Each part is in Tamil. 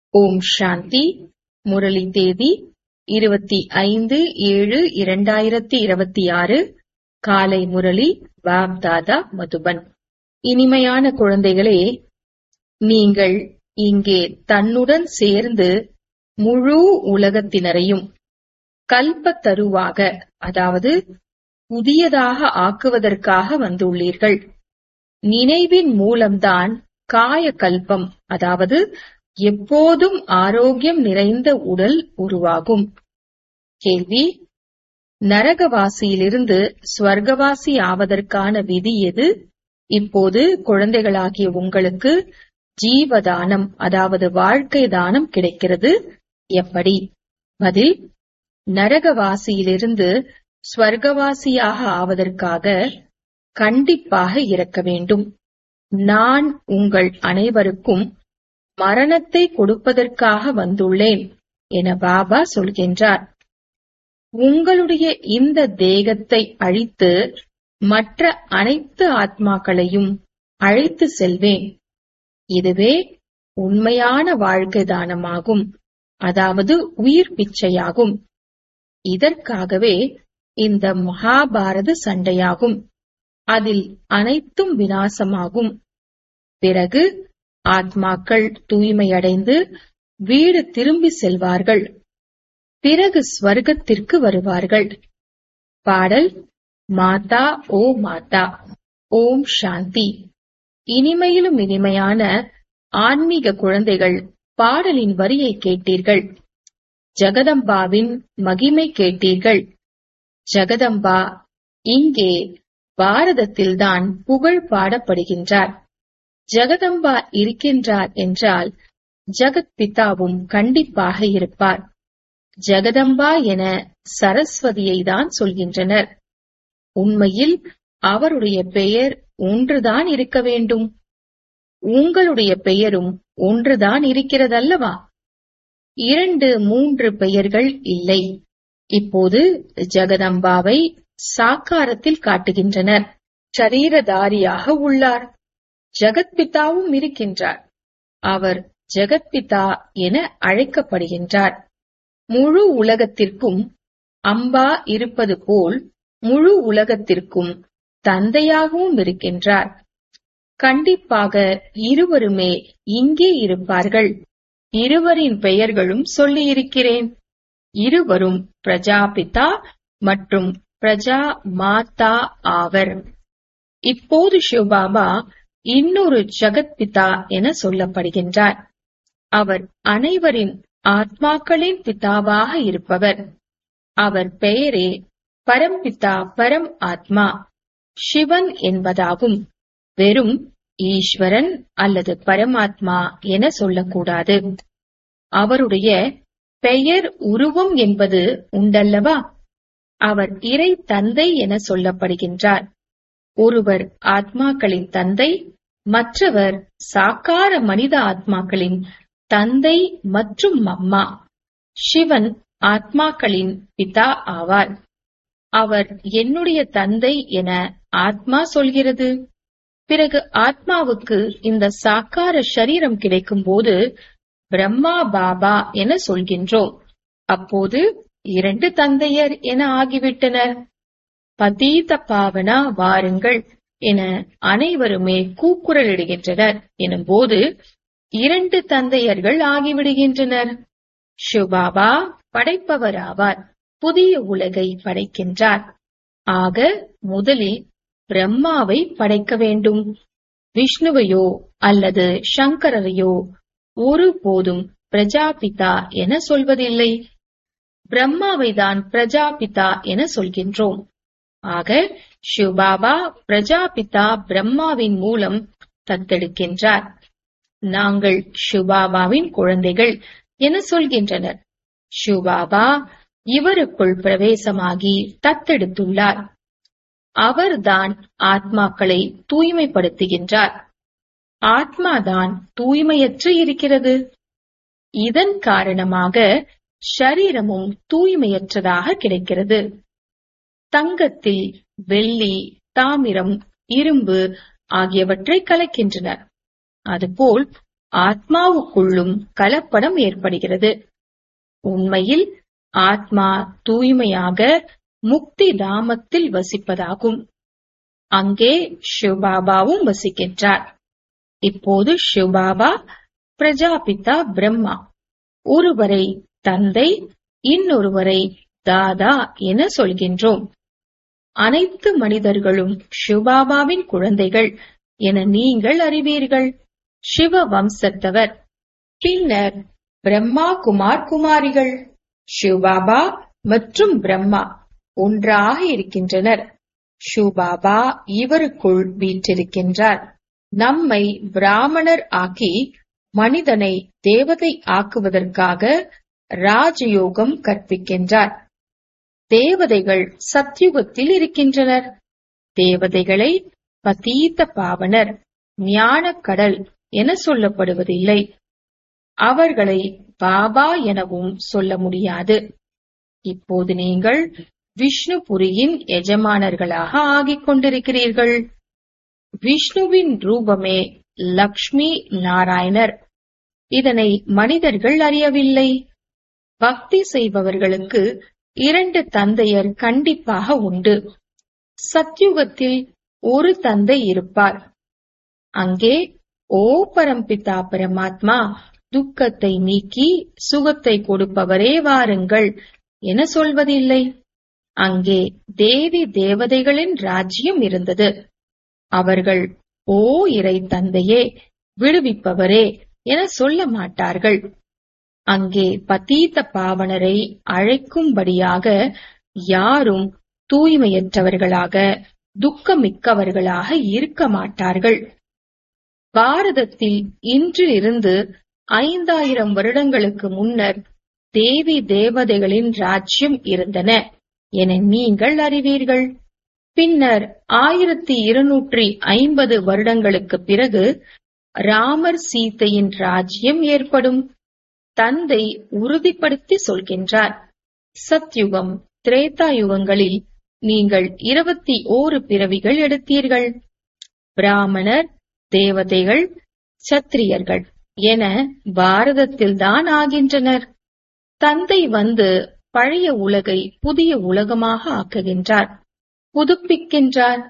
ஓம் சாந்தி முரளி தேதி இருபத்தி ஐந்து ஏழு இரண்டாயிரத்தி இருபத்தி ஆறு காலை முரளி பாப்தாதா மதுபன் இனிமையான குழந்தைகளே நீங்கள் இங்கே தன்னுடன் சேர்ந்து முழு உலகத்தினரையும் கல்பத்தருவாக அதாவது புதியதாக ஆக்குவதற்காக வந்துள்ளீர்கள் நினைவின் மூலம்தான் காய கல்பம் அதாவது எப்போதும் ஆரோக்கியம் நிறைந்த உடல் உருவாகும் கேள்வி நரகவாசியிலிருந்து ஸ்வர்கவாசி ஆவதற்கான விதி எது இப்போது குழந்தைகளாகிய உங்களுக்கு ஜீவதானம் அதாவது வாழ்க்கை தானம் கிடைக்கிறது எப்படி பதில் நரகவாசியிலிருந்து ஸ்வர்கவாசியாக ஆவதற்காக கண்டிப்பாக இறக்க வேண்டும் நான் உங்கள் அனைவருக்கும் மரணத்தை கொடுப்பதற்காக வந்துள்ளேன் என பாபா சொல்கின்றார் உங்களுடைய இந்த தேகத்தை அழித்து மற்ற அனைத்து ஆத்மாக்களையும் அழைத்து செல்வேன் இதுவே உண்மையான வாழ்க்கை தானமாகும் அதாவது உயிர் பிச்சையாகும் இதற்காகவே இந்த மகாபாரத சண்டையாகும் அதில் அனைத்தும் வினாசமாகும் பிறகு ஆத்மாக்கள் தூய்மையடைந்து வீடு திரும்பி செல்வார்கள் பிறகு ஸ்வர்க்கத்திற்கு வருவார்கள் பாடல் மாதா ஓ மாதா ஓம் சாந்தி இனிமையிலும் இனிமையான ஆன்மீக குழந்தைகள் பாடலின் வரியை கேட்டீர்கள் ஜெகதம்பாவின் மகிமை கேட்டீர்கள் ஜெகதம்பா இங்கே பாரதத்தில்தான் புகழ் பாடப்படுகின்றார் ஜெகதம்பா இருக்கின்றார் என்றால் ஜகத் பிதாவும் கண்டிப்பாக இருப்பார் ஜெகதம்பா என சரஸ்வதியை தான் சொல்கின்றனர் உண்மையில் அவருடைய பெயர் ஒன்றுதான் இருக்க வேண்டும் உங்களுடைய பெயரும் ஒன்றுதான் இருக்கிறதல்லவா இரண்டு மூன்று பெயர்கள் இல்லை இப்போது ஜெகதம்பாவை சாக்காரத்தில் காட்டுகின்றனர் சரீரதாரியாக உள்ளார் ஜெகத்பிதாவும் இருக்கின்றார் அவர் ஜெகத்பிதா என அழைக்கப்படுகின்றார் முழு உலகத்திற்கும் அம்பா இருப்பது போல் முழு உலகத்திற்கும் தந்தையாகவும் இருக்கின்றார் கண்டிப்பாக இருவருமே இங்கே இருப்பார்கள் இருவரின் பெயர்களும் சொல்லியிருக்கிறேன் இருவரும் பிரஜாபிதா மற்றும் பிரஜா மாதா ஆவர் இப்போது சிவபாபா இன்னொரு ஜகத்பிதா என சொல்லப்படுகின்றார் அவர் அனைவரின் ஆத்மாக்களின் பிதாவாக இருப்பவர் அவர் பெயரே பரம்பிதா பரம் ஆத்மா சிவன் என்பதாகும் வெறும் ஈஸ்வரன் அல்லது பரமாத்மா என சொல்லக்கூடாது அவருடைய பெயர் உருவம் என்பது உண்டல்லவா அவர் இறை தந்தை என சொல்லப்படுகின்றார் ஒருவர் ஆத்மாக்களின் தந்தை மற்றவர் சாக்கார மனித ஆத்மாக்களின் தந்தை மற்றும் அம்மா சிவன் ஆத்மாக்களின் பிதா ஆவார் அவர் என்னுடைய தந்தை என ஆத்மா சொல்கிறது பிறகு ஆத்மாவுக்கு இந்த சாக்கார சரீரம் கிடைக்கும் போது பிரம்மா பாபா என சொல்கின்றோம் அப்போது இரண்டு தந்தையர் என ஆகிவிட்டனர் பதீத பாவனா வாருங்கள் என அனைவருமே கூக்குரலிடுகின்றனர் எனும்போது இரண்டு தந்தையர்கள் ஆகிவிடுகின்றனர் சிவபாபா படைப்பவர் ஆவார் புதிய உலகை படைக்கின்றார் ஆக முதலில் பிரம்மாவை படைக்க வேண்டும் விஷ்ணுவையோ அல்லது சங்கரரையோ ஒருபோதும் பிரஜாபிதா என சொல்வதில்லை பிரம்மாவை தான் பிரஜாபிதா என சொல்கின்றோம் ஆக சிவபாபா பிரஜாபிதா பிரம்மாவின் மூலம் தத்தெடுக்கின்றார் நாங்கள் சிவபாபாவின் குழந்தைகள் என சொல்கின்றனர் சிவபாபா இவருக்குள் பிரவேசமாகி தத்தெடுத்துள்ளார் அவர்தான் ஆத்மாக்களை தூய்மைப்படுத்துகின்றார் ஆத்மாதான் தூய்மையற்று இருக்கிறது இதன் காரணமாக ஷரீரமும் தூய்மையற்றதாக கிடைக்கிறது தங்கத்தில் வெள்ளி தாமிரம் இரும்பு ஆகியவற்றை கலக்கின்றனர் அதுபோல் ஆத்மாவுக்குள்ளும் கலப்படம் ஏற்படுகிறது உண்மையில் ஆத்மா தூய்மையாக முக்தி தாமத்தில் வசிப்பதாகும் அங்கே சிவபாபாவும் வசிக்கின்றார் இப்போது சிவபாபா பிரஜாபிதா பிரம்மா ஒருவரை தந்தை இன்னொருவரை தாதா என சொல்கின்றோம் அனைத்து மனிதர்களும் சிவபாபாவின் குழந்தைகள் என நீங்கள் அறிவீர்கள் சிவ வம்சத்தவர் பின்னர் பிரம்மா குமார் குமாரிகள் சிவபாபா மற்றும் பிரம்மா ஒன்றாக இருக்கின்றனர் ஷூபாபா இவருக்குள் வீற்றிருக்கின்றார் நம்மை பிராமணர் ஆக்கி மனிதனை தேவதை ஆக்குவதற்காக ராஜயோகம் கற்பிக்கின்றார் தேவதைகள் சத்யுகத்தில் இருக்கின்றனர் தேவதைகளை பதீத்த பாவனர் ஞானக் கடல் என சொல்லப்படுவதில்லை அவர்களை பாபா எனவும் சொல்ல முடியாது இப்போது நீங்கள் விஷ்ணுபுரியின் எஜமானர்களாக ஆகிக் கொண்டிருக்கிறீர்கள் விஷ்ணுவின் ரூபமே லக்ஷ்மி நாராயணர் இதனை மனிதர்கள் அறியவில்லை பக்தி செய்பவர்களுக்கு இரண்டு தந்தையர் கண்டிப்பாக உண்டு சத்யுகத்தில் ஒரு தந்தை இருப்பார் அங்கே ஓ பரம்பிதா பரமாத்மா துக்கத்தை நீக்கி சுகத்தை கொடுப்பவரே வாருங்கள் என சொல்வதில்லை அங்கே தேவி தேவதைகளின் ராஜ்யம் இருந்தது அவர்கள் ஓ இறை தந்தையே விடுவிப்பவரே என சொல்ல மாட்டார்கள் அங்கே பதீத்த பாவனரை அழைக்கும்படியாக யாரும் தூய்மையற்றவர்களாக துக்கமிக்கவர்களாக இருக்க மாட்டார்கள் பாரதத்தில் இன்றிலிருந்து ஐந்தாயிரம் வருடங்களுக்கு முன்னர் தேவி தேவதைகளின் ராஜ்யம் இருந்தன என நீங்கள் அறிவீர்கள் பின்னர் ஆயிரத்தி இருநூற்றி ஐம்பது வருடங்களுக்கு பிறகு ராமர் சீதையின் ராஜ்யம் ஏற்படும் தந்தை உறுதிப்படுத்தி சொல்கின்றார் சத்யுகம் திரேதா யுகங்களில் நீங்கள் இருபத்தி ஓரு பிறவிகள் எடுத்தீர்கள் பிராமணர் தேவதைகள் சத்திரியர்கள் என பாரதத்தில்தான் ஆகின்றனர் தந்தை வந்து பழைய உலகை புதிய உலகமாக ஆக்குகின்றார் புதுப்பிக்கின்றார்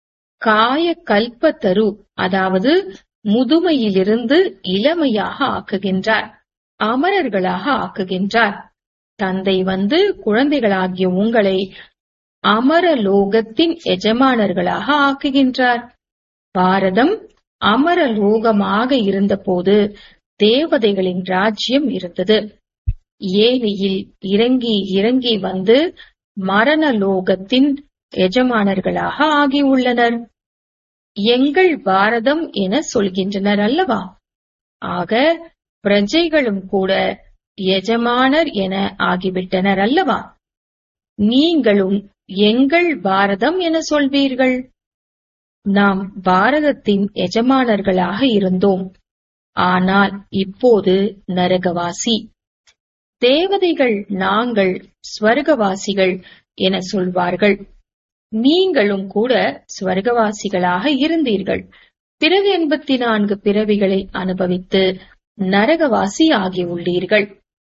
காய கல்பத்தரு அதாவது முதுமையிலிருந்து இளமையாக ஆக்குகின்றார் அமரர்களாக ஆக்குகின்றார் தந்தை வந்து குழந்தைகளாகிய உங்களை அமரலோகத்தின் எஜமானர்களாக ஆக்குகின்றார் பாரதம் அமரலோகமாக இருந்தபோது தேவதைகளின் ராஜ்யம் இருந்தது ஏனியில் இறங்கி இறங்கி வந்து மரணலோகத்தின் எஜமானர்களாக ஆகியுள்ளனர் எங்கள் பாரதம் என சொல்கின்றனர் அல்லவா ஆக பிரஜைகளும் கூட எஜமானர் என ஆகிவிட்டனர் அல்லவா நீங்களும் எங்கள் பாரதம் என சொல்வீர்கள் நாம் பாரதத்தின் எஜமானர்களாக இருந்தோம் ஆனால் இப்போது நரகவாசி தேவதைகள் நாங்கள் ஸ்வர்கவாசிகள் என சொல்வார்கள் நீங்களும் கூட ஸ்வர்கவாசிகளாக இருந்தீர்கள் பிறகு எண்பத்தி நான்கு பிறவிகளை அனுபவித்து நரகவாசி ஆகியுள்ளீர்கள்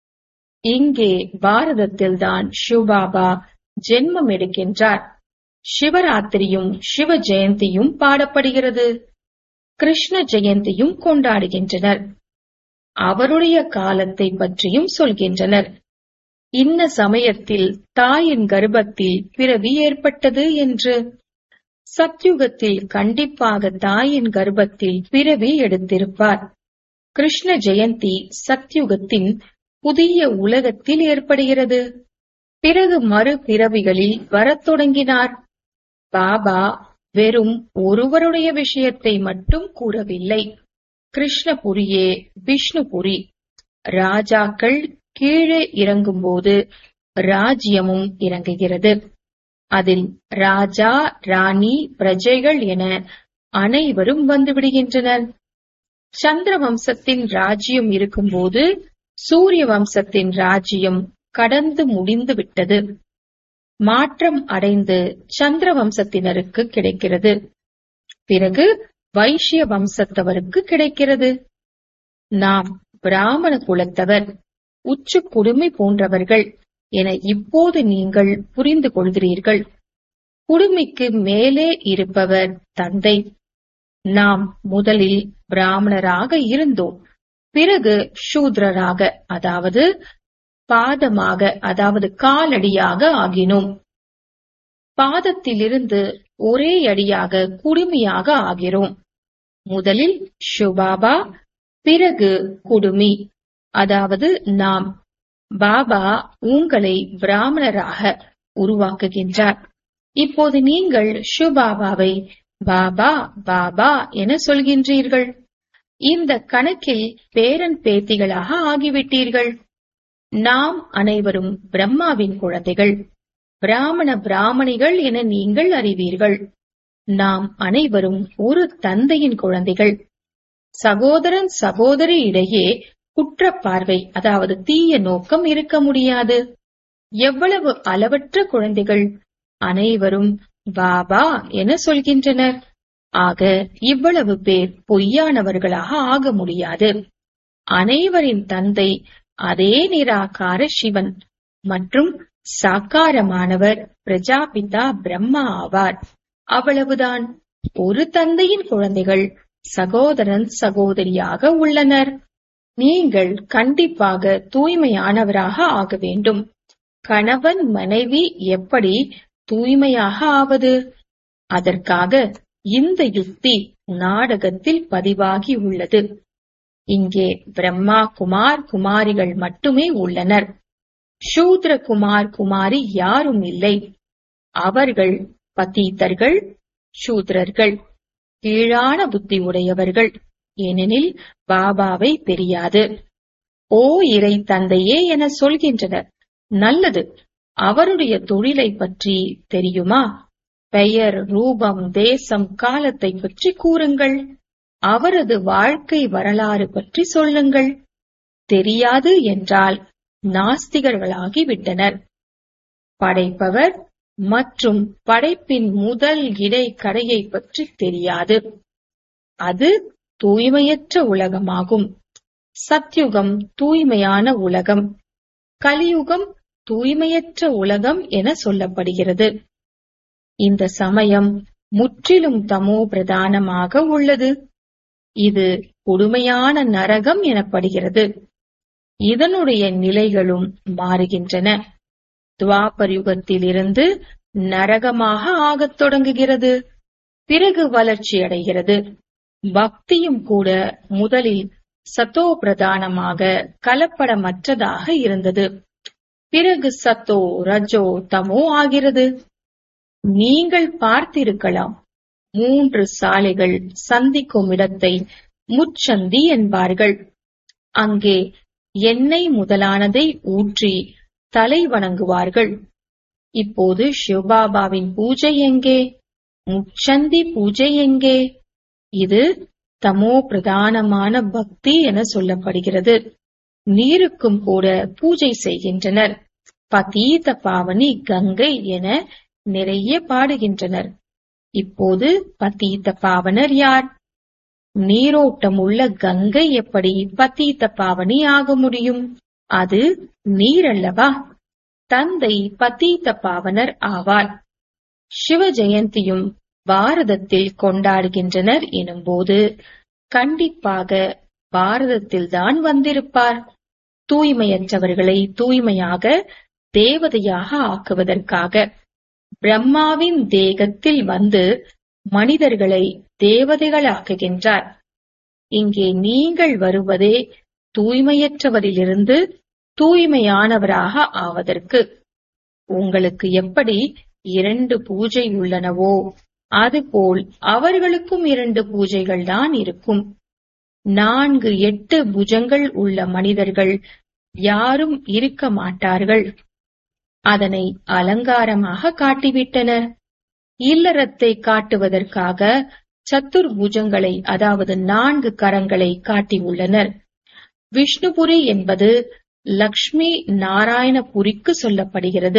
இங்கே பாரதத்தில்தான் சிவபாபா ஜென்மம் எடுக்கின்றார் சிவராத்திரியும் சிவ ஜெயந்தியும் பாடப்படுகிறது கிருஷ்ண ஜெயந்தியும் கொண்டாடுகின்றனர் அவருடைய காலத்தை பற்றியும் சொல்கின்றனர் இன்ன சமயத்தில் தாயின் கர்ப்பத்தில் பிறவி ஏற்பட்டது என்று சத்யுகத்தில் கண்டிப்பாக தாயின் கர்ப்பத்தில் பிறவி எடுத்திருப்பார் கிருஷ்ண ஜெயந்தி சத்யுகத்தின் புதிய உலகத்தில் ஏற்படுகிறது பிறகு மறு பிறவிகளில் வரத் தொடங்கினார் பாபா வெறும் ஒருவருடைய விஷயத்தை மட்டும் கூறவில்லை கிருஷ்ணபுரியே விஷ்ணுபுரி ராஜாக்கள் கீழே இறங்கும்போது ராஜ்யமும் இறங்குகிறது அதில் ராஜா ராணி பிரஜைகள் என அனைவரும் வந்துவிடுகின்றனர் சந்திர வம்சத்தின் ராஜ்யம் இருக்கும்போது சூரிய வம்சத்தின் ராஜ்யம் கடந்து முடிந்து விட்டது மாற்றம் அடைந்து சந்திர வம்சத்தினருக்கு கிடைக்கிறது பிறகு வைஷ்ய வம்சத்தவருக்கு கிடைக்கிறது நாம் பிராமண குலத்தவர் உச்சு குடுமி போன்றவர்கள் என இப்போது நீங்கள் புரிந்து கொள்கிறீர்கள் குடுமிக்கு மேலே இருப்பவர் தந்தை நாம் முதலில் பிராமணராக இருந்தோம் பிறகு சூத்ரராக அதாவது பாதமாக அதாவது காலடியாக ஆகினோம் பாதத்திலிருந்து ஒரே அடியாக குடுமியாக ஆகிறோம் முதலில் ஷுபாபா பிறகு குடுமி அதாவது நாம் பாபா உங்களை பிராமணராக உருவாக்குகின்றார் இப்போது நீங்கள் ஷுபாபாவை பாபா பாபா என சொல்கின்றீர்கள் இந்த கணக்கில் பேரன் பேத்திகளாக ஆகிவிட்டீர்கள் நாம் அனைவரும் பிரம்மாவின் குழந்தைகள் பிராமண பிராமணிகள் என நீங்கள் அறிவீர்கள் நாம் அனைவரும் ஒரு தந்தையின் குழந்தைகள் சகோதரன் சகோதரி இடையே குற்ற பார்வை அதாவது தீய நோக்கம் இருக்க முடியாது எவ்வளவு அளவற்ற குழந்தைகள் அனைவரும் பாபா என சொல்கின்றனர் ஆக இவ்வளவு பேர் பொய்யானவர்களாக ஆக முடியாது அனைவரின் தந்தை அதே நிராகார சிவன் மற்றும் சாக்காரமானவர் பிரஜாபிதா பிரம்மா ஆவார் அவ்வளவுதான் ஒரு தந்தையின் குழந்தைகள் சகோதரன் சகோதரியாக உள்ளனர் நீங்கள் கண்டிப்பாக தூய்மையானவராக ஆக வேண்டும் கணவன் மனைவி எப்படி தூய்மையாக ஆவது அதற்காக இந்த யுக்தி நாடகத்தில் பதிவாகி உள்ளது இங்கே பிரம்மா குமார் குமாரிகள் மட்டுமே உள்ளனர் சூத்ர குமார் குமாரி யாரும் இல்லை அவர்கள் பத்தீத்தர்கள் சூத்ரர்கள் கீழான புத்தி உடையவர்கள் ஏனெனில் பாபாவை தெரியாது ஓ இறை தந்தையே என சொல்கின்றனர் நல்லது அவருடைய தொழிலை பற்றி தெரியுமா பெயர் ரூபம் தேசம் காலத்தை பற்றி கூறுங்கள் அவரது வாழ்க்கை வரலாறு பற்றி சொல்லுங்கள் தெரியாது என்றால் நாஸ்திகர்களாகி விட்டனர் படைப்பவர் மற்றும் படைப்பின் முதல் இடைக்கடையை பற்றி தெரியாது அது தூய்மையற்ற உலகமாகும் சத்யுகம் தூய்மையான உலகம் கலியுகம் தூய்மையற்ற உலகம் என சொல்லப்படுகிறது இந்த சமயம் முற்றிலும் தமோ பிரதானமாக உள்ளது இது கொடுமையான நரகம் எனப்படுகிறது இதனுடைய நிலைகளும் மாறுகின்றன துவாபர் யுகத்திலிருந்து நரகமாக ஆகத் தொடங்குகிறது பிறகு வளர்ச்சி அடைகிறது பக்தியும் கூட முதலில் சத்தோ பிரதானமாக கலப்படமற்றதாக இருந்தது பிறகு சத்தோ ரஜோ தமோ ஆகிறது நீங்கள் பார்த்திருக்கலாம் மூன்று சாலைகள் சந்திக்கும் இடத்தை முச்சந்தி என்பார்கள் அங்கே எண்ணெய் முதலானதை ஊற்றி தலை வணங்குவார்கள் இப்போது சிவபாபாவின் பூஜை எங்கே முச்சந்தி பூஜை எங்கே இது தமோ பிரதானமான பக்தி என சொல்லப்படுகிறது நீருக்கும் கூட பூஜை செய்கின்றனர் பதீத பாவனி கங்கை என நிறைய பாடுகின்றனர் இப்போது பதீத பாவனர் யார் நீரோட்டம் உள்ள கங்கை எப்படி பத்தீத்த பாவனி ஆக முடியும் அது நீரல்லவா தந்தை பத்தீத்த பாவனர் ஆவார் சிவ ஜெயந்தியும் பாரதத்தில் கொண்டாடுகின்றனர் எனும்போது கண்டிப்பாக பாரதத்தில்தான் வந்திருப்பார் தூய்மையற்றவர்களை தூய்மையாக தேவதையாக ஆக்குவதற்காக பிரம்மாவின் தேகத்தில் வந்து மனிதர்களை தேவதைகளாக்குகின்றார் இங்கே நீங்கள் வருவதே தூய்மையற்றவரிலிருந்து தூய்மையானவராக ஆவதற்கு உங்களுக்கு எப்படி இரண்டு பூஜை உள்ளனவோ அதுபோல் அவர்களுக்கும் இரண்டு பூஜைகள் தான் இருக்கும் நான்கு எட்டு புஜங்கள் உள்ள மனிதர்கள் யாரும் இருக்க மாட்டார்கள் அதனை அலங்காரமாக காட்டிவிட்டனர் இல்லறத்தை காட்டுவதற்காக சத்துர்புஜங்களை அதாவது நான்கு கரங்களை காட்டியுள்ளனர் விஷ்ணுபுரி என்பது லக்ஷ்மி நாராயணபுரிக்கு சொல்லப்படுகிறது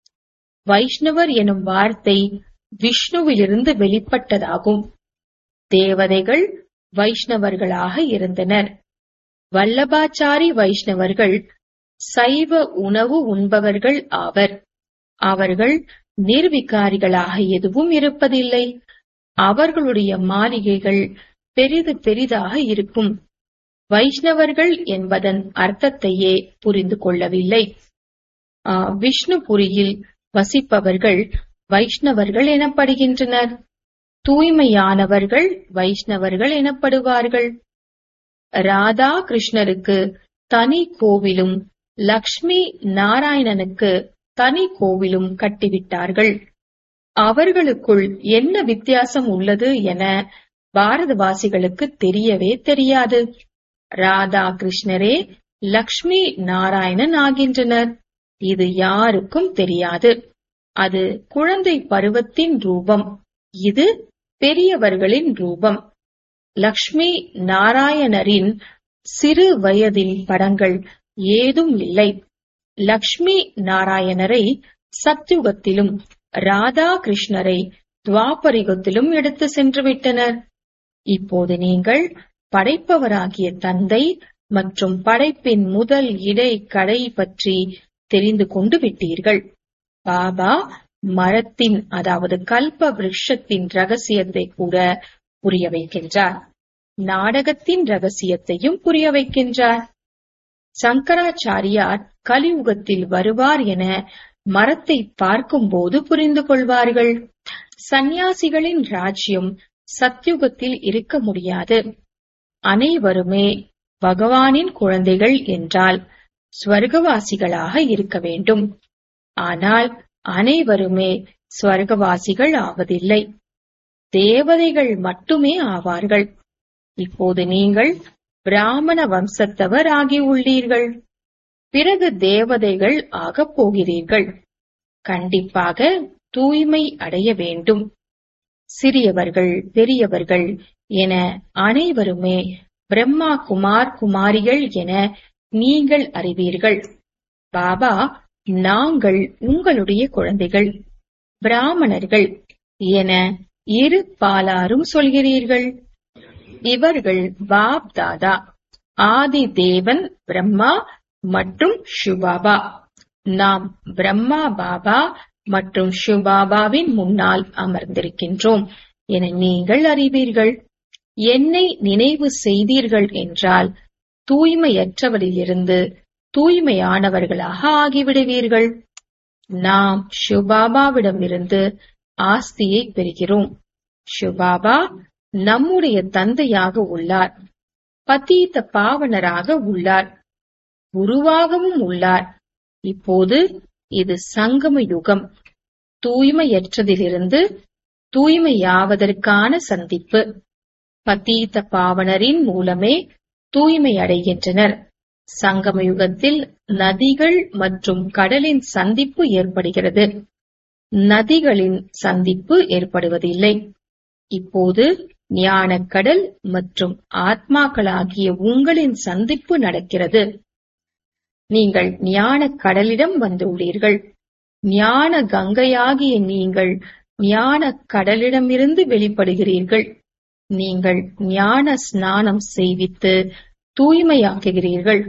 வைஷ்ணவர் எனும் வார்த்தை விஷ்ணுவிலிருந்து வெளிப்பட்டதாகும் தேவதைகள் வைஷ்ணவர்களாக இருந்தனர் வல்லபாச்சாரி வைஷ்ணவர்கள் சைவ உணவு உண்பவர்கள் ஆவர் அவர்கள் நிர்விகாரிகளாக எதுவும் இருப்பதில்லை அவர்களுடைய மாளிகைகள் பெரிது பெரிதாக இருக்கும் வைஷ்ணவர்கள் என்பதன் அர்த்தத்தையே புரிந்து கொள்ளவில்லை ஆ, விஷ்ணுபுரியில் வசிப்பவர்கள் வைஷ்ணவர்கள் எனப்படுகின்றனர் தூய்மையானவர்கள் வைஷ்ணவர்கள் எனப்படுவார்கள் ராதா கிருஷ்ணருக்கு தனி கோவிலும் லக்ஷ்மி நாராயணனுக்கு தனி கோவிலும் கட்டிவிட்டார்கள் அவர்களுக்குள் என்ன வித்தியாசம் உள்ளது என பாரதவாசிகளுக்கு தெரியவே தெரியாது ராதா கிருஷ்ணரே லக்ஷ்மி நாராயணன் ஆகின்றனர் இது யாருக்கும் தெரியாது அது குழந்தை பருவத்தின் ரூபம் இது பெரியவர்களின் ரூபம் லக்ஷ்மி நாராயணரின் சிறு வயதின் படங்கள் ஏதும் இல்லை லக்ஷ்மி நாராயணரை சத்யுகத்திலும் ராதா கிருஷ்ணரை துவாபரிகத்திலும் எடுத்து சென்று விட்டனர் இப்போது நீங்கள் படைப்பவராகிய தந்தை மற்றும் படைப்பின் முதல் இடை கடை பற்றி தெரிந்து கொண்டு விட்டீர்கள் பாபா மரத்தின் அதாவது கல்ப விருட்சத்தின் ரகசியத்தை கூட புரிய வைக்கின்றார் நாடகத்தின் ரகசியத்தையும் புரிய வைக்கின்றார் சங்கராச்சாரியார் கலியுகத்தில் வருவார் என மரத்தை பார்க்கும்போது புரிந்து கொள்வார்கள் சந்நியாசிகளின் ராஜ்யம் சத்யுகத்தில் இருக்க முடியாது அனைவருமே பகவானின் குழந்தைகள் என்றால் ஸ்வர்கவாசிகளாக இருக்க வேண்டும் ஆனால் அனைவருமே ஸ்வர்கவாசிகள் ஆவதில்லை தேவதைகள் மட்டுமே ஆவார்கள் இப்போது நீங்கள் பிராமண வம்சத்தவர் ஆகி உள்ளீர்கள் பிறகு தேவதைகள் ஆகப் போகிறீர்கள் கண்டிப்பாக தூய்மை அடைய வேண்டும் சிறியவர்கள் பெரியவர்கள் என அனைவருமே பிரம்மா குமார் குமாரிகள் என நீங்கள் அறிவீர்கள் பாபா நாங்கள் உங்களுடைய குழந்தைகள் பிராமணர்கள் என இரு பாலாரும் சொல்கிறீர்கள் இவர்கள் பாப் தாதா ஆதி தேவன் பிரம்மா மற்றும் ஷுபாபா நாம் பிரம்மா பாபா மற்றும் ஷுபாபாவின் முன்னால் அமர்ந்திருக்கின்றோம் என நீங்கள் அறிவீர்கள் என்னை நினைவு செய்தீர்கள் என்றால் தூய்மையற்றவரிலிருந்து தூய்மையானவர்களாக ஆகிவிடுவீர்கள் நாம் ஷுபாபாவிடமிருந்து ஆஸ்தியை பெறுகிறோம் ஷுபாபா நம்முடைய தந்தையாக உள்ளார் பதீத்த பாவனராக உள்ளார் குருவாகவும் உள்ளார் இப்போது இது சங்கம யுகம் தூய்மையற்றதிலிருந்து தூய்மையாவதற்கான சந்திப்பு பதீத்த பாவனரின் மூலமே தூய்மை அடைகின்றனர் சங்கம யுகத்தில் நதிகள் மற்றும் கடலின் சந்திப்பு ஏற்படுகிறது நதிகளின் சந்திப்பு ஏற்படுவதில்லை இப்போது ஞானக்கடல் மற்றும் ஆத்மாக்களாகிய உங்களின் சந்திப்பு நடக்கிறது நீங்கள் ஞான கடலிடம் வந்துள்ளீர்கள் ஞான கங்கையாகிய நீங்கள் ஞான கடலிடமிருந்து வெளிப்படுகிறீர்கள் நீங்கள் ஞான ஸ்நானம் செய்வித்து தூய்மையாக்குகிறீர்கள்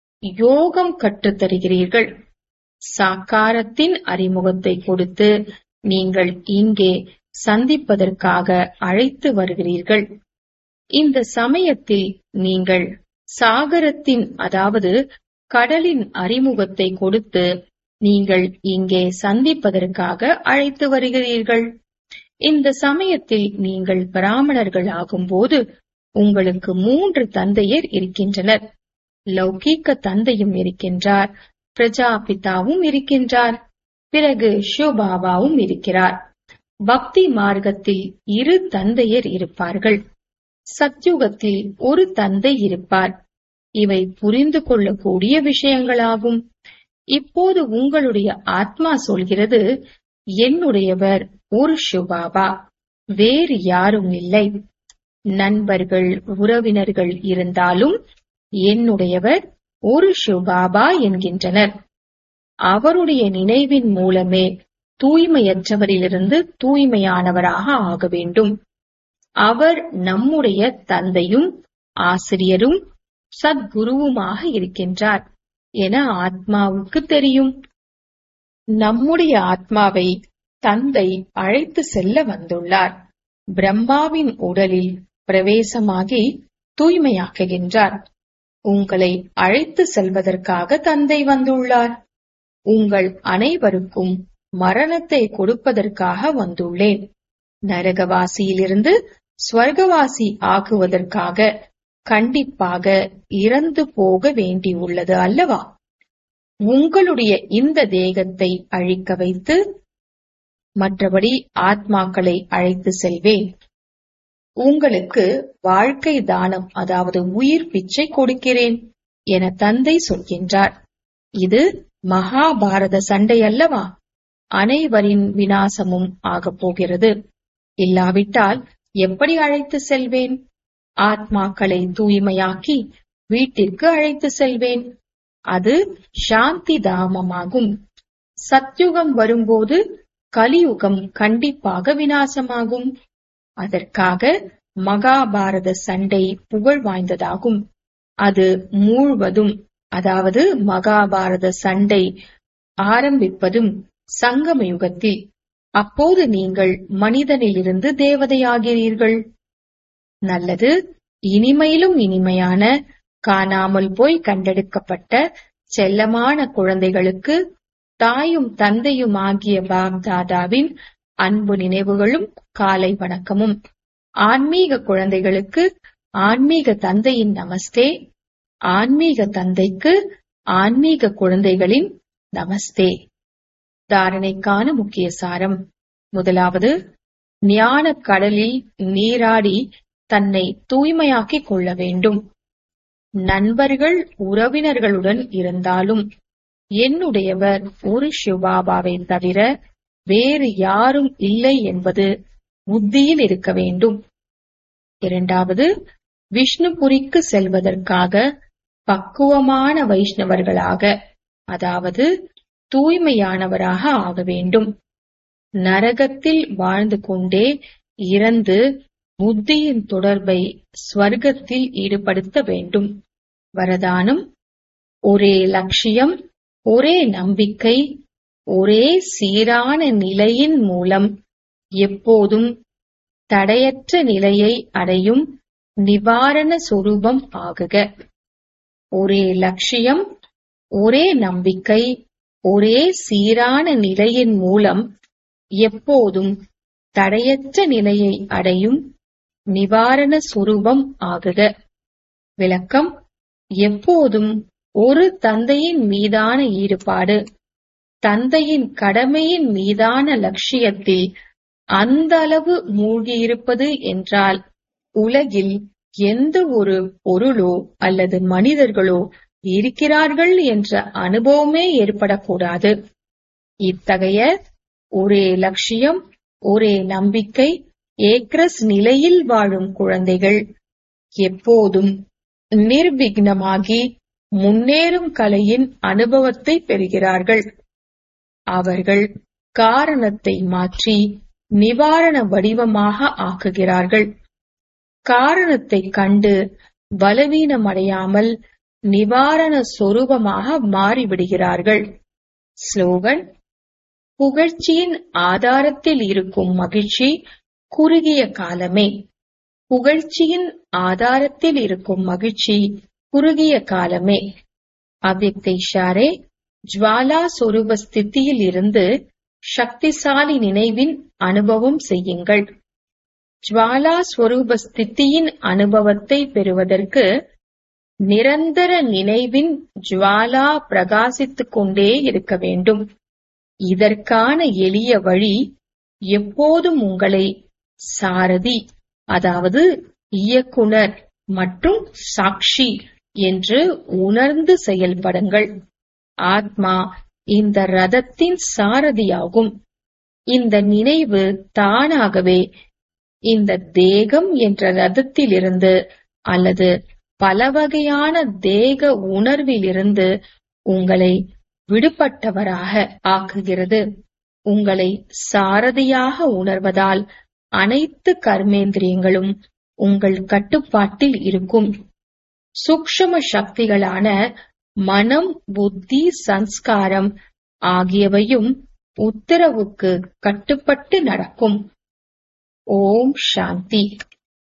யோகம் கற்றுத் தருகிறீர்கள் சாக்காரத்தின் அறிமுகத்தை கொடுத்து நீங்கள் இங்கே சந்திப்பதற்காக அழைத்து வருகிறீர்கள் இந்த சமயத்தில் நீங்கள் சாகரத்தின் அதாவது கடலின் அறிமுகத்தை கொடுத்து நீங்கள் இங்கே சந்திப்பதற்காக அழைத்து வருகிறீர்கள் இந்த சமயத்தில் நீங்கள் பிராமணர்கள் ஆகும்போது உங்களுக்கு மூன்று தந்தையர் இருக்கின்றனர் லௌகீக தந்தையும் இருக்கின்றார் பிரஜாபிதாவும் இருக்கின்றார் பிறகு ஷோபாபாவும் இருக்கிறார் பக்தி மார்க்கத்தில் இரு தந்தையர் இருப்பார்கள் சத்யுகத்தில் ஒரு தந்தை இருப்பார் இவை புரிந்து கொள்ளக்கூடிய விஷயங்களாகும் இப்போது உங்களுடைய ஆத்மா சொல்கிறது என்னுடையவர் ஒரு ஷுபாபா வேறு யாரும் இல்லை நண்பர்கள் உறவினர்கள் இருந்தாலும் என்னுடையவர் ஒரு ஷுபாபா என்கின்றனர் அவருடைய நினைவின் மூலமே தூய்மையற்றவரிலிருந்து தூய்மையானவராக ஆக வேண்டும் அவர் நம்முடைய தந்தையும் ஆசிரியரும் சத்குருவுமாக இருக்கின்றார் என ஆத்மாவுக்கு தெரியும் நம்முடைய ஆத்மாவை தந்தை அழைத்து செல்ல வந்துள்ளார் பிரம்மாவின் உடலில் பிரவேசமாகி தூய்மையாக்குகின்றார் உங்களை அழைத்து செல்வதற்காக தந்தை வந்துள்ளார் உங்கள் அனைவருக்கும் மரணத்தை கொடுப்பதற்காக வந்துள்ளேன் நரகவாசியிலிருந்து ஸ்வர்கவாசி ஆக்குவதற்காக கண்டிப்பாக இறந்து போக வேண்டியுள்ளது அல்லவா உங்களுடைய இந்த தேகத்தை அழிக்க வைத்து மற்றபடி ஆத்மாக்களை அழைத்து செல்வேன் உங்களுக்கு வாழ்க்கை தானம் அதாவது உயிர் பிச்சை கொடுக்கிறேன் என தந்தை சொல்கின்றார் இது மகாபாரத சண்டை அல்லவா அனைவரின் வினாசமும் ஆகப் போகிறது இல்லாவிட்டால் எப்படி அழைத்து செல்வேன் ஆத்மாக்களை தூய்மையாக்கி வீட்டிற்கு அழைத்து செல்வேன் அது சாந்தி தாமமாகும் சத்யுகம் வரும்போது கலியுகம் கண்டிப்பாக வினாசமாகும் அதற்காக மகாபாரத சண்டை புகழ் வாய்ந்ததாகும் அது மூழ்வதும் அதாவது மகாபாரத சண்டை ஆரம்பிப்பதும் சங்கம யுகத்தில் அப்போது நீங்கள் மனிதனிலிருந்து தேவதையாகிறீர்கள் நல்லது இனிமையிலும் இனிமையான காணாமல் போய் கண்டெடுக்கப்பட்ட செல்லமான குழந்தைகளுக்கு தாயும் தந்தையும் ஆகிய பாப்தாதாவின் அன்பு நினைவுகளும் காலை வணக்கமும் ஆன்மீக குழந்தைகளுக்கு ஆன்மீக தந்தையின் நமஸ்தே ஆன்மீக தந்தைக்கு ஆன்மீக குழந்தைகளின் நமஸ்தே தாரணைக்கான முக்கிய சாரம் முதலாவது ஞான கடலில் நீராடி தன்னை தூய்மையாக்கிக் கொள்ள வேண்டும் நண்பர்கள் உறவினர்களுடன் இருந்தாலும் என்னுடையவர் ஒரு சிவபாபாவை தவிர வேறு யாரும் இல்லை என்பது புத்தியில் இருக்க வேண்டும் இரண்டாவது விஷ்ணுபுரிக்கு செல்வதற்காக பக்குவமான வைஷ்ணவர்களாக அதாவது தூய்மையானவராக ஆக வேண்டும் நரகத்தில் வாழ்ந்து கொண்டே இறந்து புத்தியின் தொடர்பை ஸ்வர்க்கத்தில் ஈடுபடுத்த வேண்டும் வரதானம் ஒரே லட்சியம் ஒரே நம்பிக்கை ஒரே சீரான நிலையின் மூலம் எப்போதும் தடையற்ற நிலையை அடையும் நிவாரண சொரூபம் ஆகுக ஒரே லட்சியம் ஒரே நம்பிக்கை ஒரே சீரான நிலையின் மூலம் எப்போதும் தடையற்ற நிலையை அடையும் நிவாரண சுரூபம் ஆகுக விளக்கம் எப்போதும் ஒரு தந்தையின் மீதான ஈடுபாடு தந்தையின் கடமையின் மீதான லட்சியத்தில் அந்த அளவு மூழ்கியிருப்பது என்றால் உலகில் எந்த ஒரு பொருளோ அல்லது மனிதர்களோ இருக்கிறார்கள் என்ற அனுபவமே ஏற்படக்கூடாது இத்தகைய ஒரே லட்சியம் ஒரே நம்பிக்கை ஏக்ரஸ் நிலையில் வாழும் குழந்தைகள் எப்போதும் நிர்விக்னமாகி முன்னேறும் கலையின் அனுபவத்தை பெறுகிறார்கள் அவர்கள் காரணத்தை மாற்றி நிவாரண வடிவமாக ஆக்குகிறார்கள் காரணத்தை கண்டு பலவீனமடையாமல் நிவாரண சொரூபமாக மாறிவிடுகிறார்கள் ஸ்லோகன் புகழ்ச்சியின் ஆதாரத்தில் இருக்கும் மகிழ்ச்சி குறுகிய காலமே புகழ்ச்சியின் ஆதாரத்தில் இருக்கும் மகிழ்ச்சி குறுகிய காலமே அவ்வக்தை ஷாரே ஜுவாலா சொரூப ஸ்தித்தியில் இருந்து சக்திசாலி நினைவின் அனுபவம் செய்யுங்கள் ஜுவாலா ஸ்வரூப ஸ்தித்தியின் அனுபவத்தை பெறுவதற்கு நிரந்தர நினைவின் ஜுவாலா பிரகாசித்துக் கொண்டே இருக்க வேண்டும் இதற்கான எளிய வழி எப்போதும் உங்களை சாரதி அதாவது இயக்குனர் மற்றும் சாட்சி என்று உணர்ந்து செயல்படுங்கள் ஆத்மா இந்த ரதத்தின் சாரதியாகும் இந்த நினைவு தானாகவே இந்த தேகம் என்ற ரதத்திலிருந்து அல்லது பல வகையான தேக உணர்விலிருந்து உங்களை விடுபட்டவராக ஆக்குகிறது உங்களை சாரதியாக உணர்வதால் அனைத்து கர்மேந்திரியங்களும் உங்கள் கட்டுப்பாட்டில் இருக்கும் சூக்ஷ்ம சக்திகளான மனம் புத்தி சன்ஸ்காரம் ஆகியவையும் உத்தரவுக்கு கட்டுப்பட்டு நடக்கும் ஓம் சாந்தி